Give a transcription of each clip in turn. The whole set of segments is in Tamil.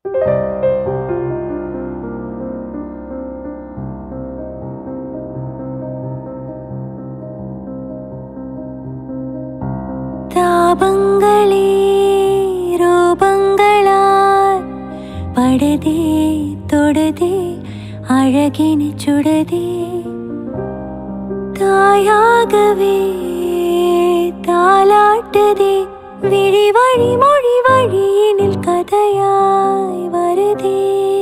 தாபங்களே ரூபங்களாய் படுதே தொடுதே அழகினி சுடுதே தாயாகவே தாலாட்டுதே விழி வழி மொழி வழியினில் கதையாய் வருதே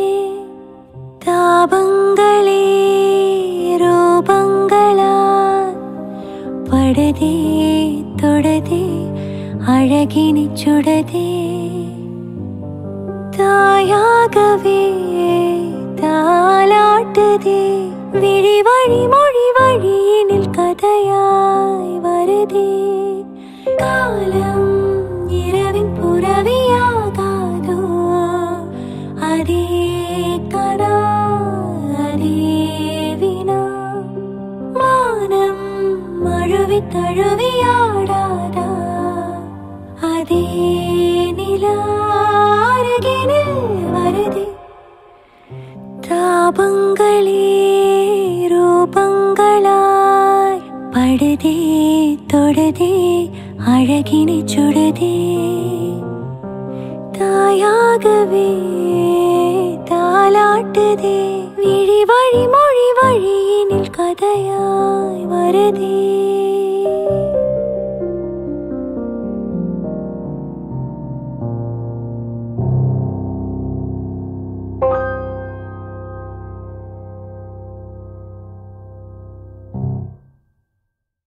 தாபங்களே ரூபங்களாய் படுதே தொடுதே அழகினி சுடதே தாயாகவே தாலாட்டுதே விழி வழி மொழி வழியினில் கதையாய் வருதே காலம் இரவின் புறவியாகாதோ அதே கனா அதே வினா மானம் மழுவி தழுவியாடாதா அதே நிலா அருகினில் வருதே தாபங்களே ரூபங்களாய் படுதே தொடுதே அழகினை சுடுதே தாயாகவே தாலாட்டுதே விழி வழி மொழி வழியினில் கதையாய் வருதே